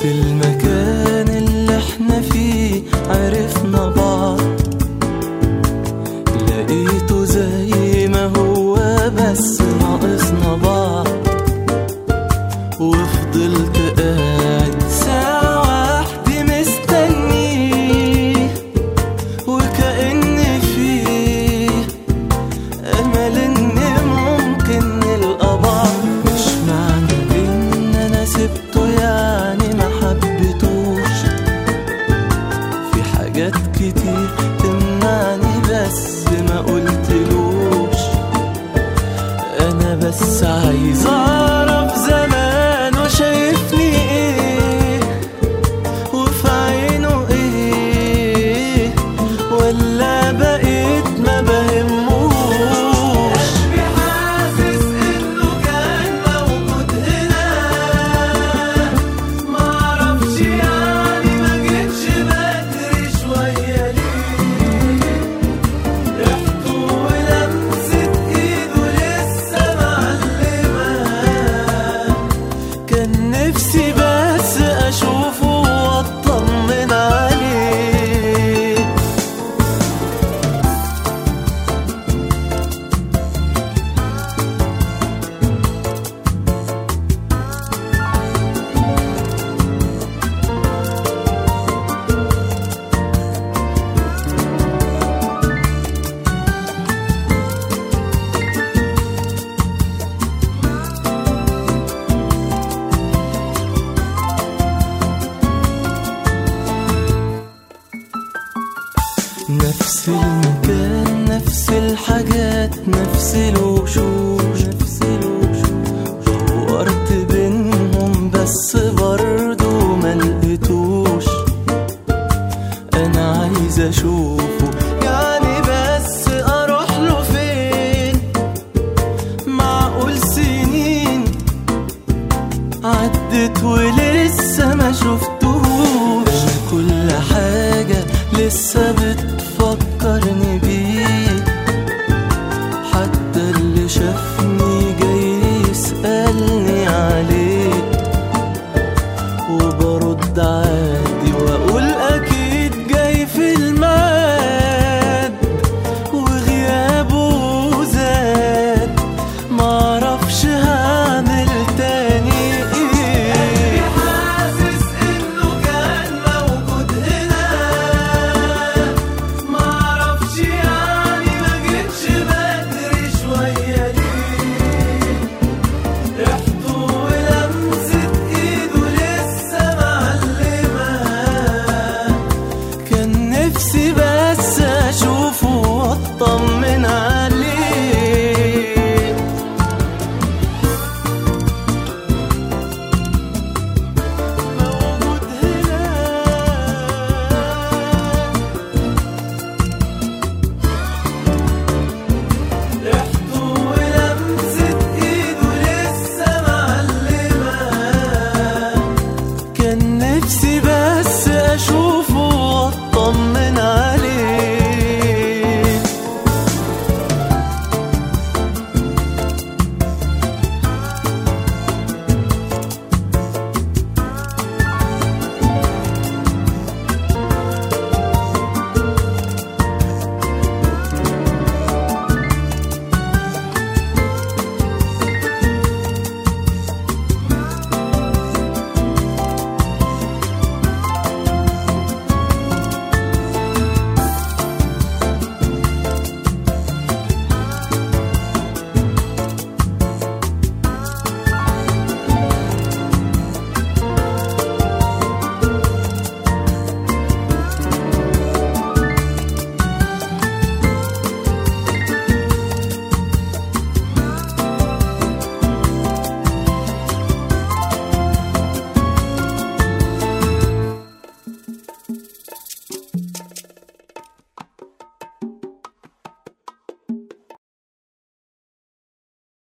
المكان اللي احنا فيه عرفنا بعض لقيته زي ما هو بس ناقصنا بعض وفضلت قاعد ساعة واحدة مستنيه وكأن فيه أمل إن ممكن نلقى بعض مش معنى إن أنا سبته يعني ما حبيتوش في حاجات كتير تمنعني بس ما قلتلوش أنا بس عايز أعرف زمانه شايفني إيه وفي عينه إيه ولا بقيت ما بهموش قلبي حاسس إنه كان موجود هنا معرفش يعني ما جيتش بدري شوية ليه ريحته ولمسة إيده لسه معلمة كان نفسي بس أشوفه وأطمن عليه نفس المكان نفس الحاجات نفس الوشوش نفس الوشوش دورت بينهم بس برضه ما لقيتوش انا عايز اشوفه يعني بس اروح له فين معقول سنين عدت ولسه ما شفتهوش كل حاجة لسه بتفكرني بيه حتى اللي شافني جاي يسألني عليه وبرد عادي واقول اكيد جاي في الميعاد وغيابه زاد معرفش هعمل تاني ايه حاسس انه كان موجود هنا معرفش يعني ما جيتش بدري شوية ليه ريحته ولمسة ايده لسه معلمة كان نفسي بس اشوفه واطمن عليه موجود هنا ريحته ولمسة ايده لسه معلمة كان نفسي بس